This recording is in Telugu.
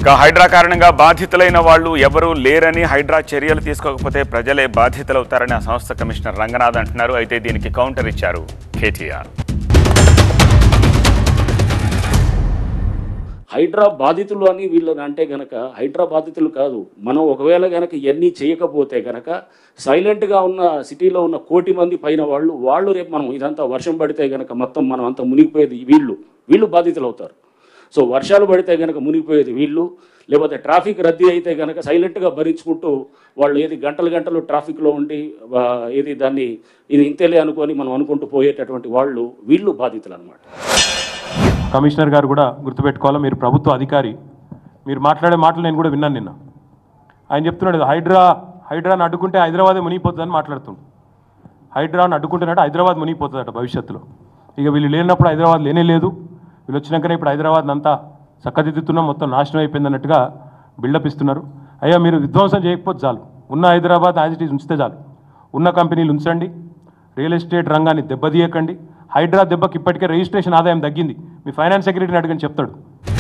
ఇక హైడ్రా కారణంగా బాధితులైన వాళ్ళు ఎవరూ లేరని హైడ్రా చర్యలు తీసుకోకపోతే ప్రజలే బాధితులవుతారని ఆ సంస్థ కమిషనర్ రంగనాథ్ అంటున్నారు అయితే దీనికి కౌంటర్ ఇచ్చారు కేటీఆర్ హైడ్రా బాధితులు అని వీళ్ళని అంటే గనక హైడ్రా బాధితులు కాదు మనం ఒకవేళ గనక ఇవన్నీ చేయకపోతే గనక సైలెంట్గా ఉన్న సిటీలో ఉన్న కోటి మంది పైన వాళ్ళు వాళ్ళు రేపు మనం ఇదంతా వర్షం పడితే గనక మొత్తం మనం అంతా మునిగిపోయేది వీళ్ళు వీళ్ళు బాధితులు అవుతారు సో వర్షాలు పడితే గనక మునిగిపోయేది వీళ్ళు లేకపోతే ట్రాఫిక్ రద్దీ అయితే గనక సైలెంట్గా భరించుకుంటూ వాళ్ళు ఏది గంటలు గంటలు ట్రాఫిక్లో ఉండి ఆ, ఏది దాన్ని ఇది ఇంతేలే అనుకొని మనం అనుకుంటూ పోయేటటువంటి వాళ్ళు వీళ్ళు బాధితులు అనమాట కమిషనర్ గారు కూడా గుర్తుపెట్టుకోవాలా మీరు ప్రభుత్వ అధికారి మీరు మాట్లాడే మాటలు నేను కూడా విన్నాను నిన్న ఆయన చెప్తున్నాడు "ఇది హైడ్రా హైడ్రాని అడ్డుకుంటే హైదరాబాదే మునిగిపోతుందని మాట్లాడుతుండు హైడ్రాని అడ్డుకుంటున్నట్టు హైదరాబాద్ మునిగిపోతుందట భవిష్యత్తులో ఇక వీళ్ళు లేనప్పుడు హైదరాబాద్ లేనే లేదు వీళ్ళు వచ్చినాకనే ఇప్పుడు హైదరాబాద్ అంతా చక్కదిద్దుతున్నాం మొత్తం నాశనం అయిపోయింది అన్నట్టుగా బిల్డప్ ఇస్తున్నారు అయ్యా మీరు విధ్వంసం చేయకపోతే చాలు ఉన్న హైదరాబాద్ యాజ్ ఇట్ ఈజ్ ఉంచితే చాలు ఉన్న కంపెనీలు ఉంచండి రియల్ ఎస్టేట్ రంగాన్ని దెబ్బతీయకండి హైడ్రా దెబ్బకి ఇప్పటికే రిజిస్ట్రేషన్ ఆదాయం తగ్గింది మీ ఫైనాన్స్ సెక్రటరీని అడగని చెప్తాడు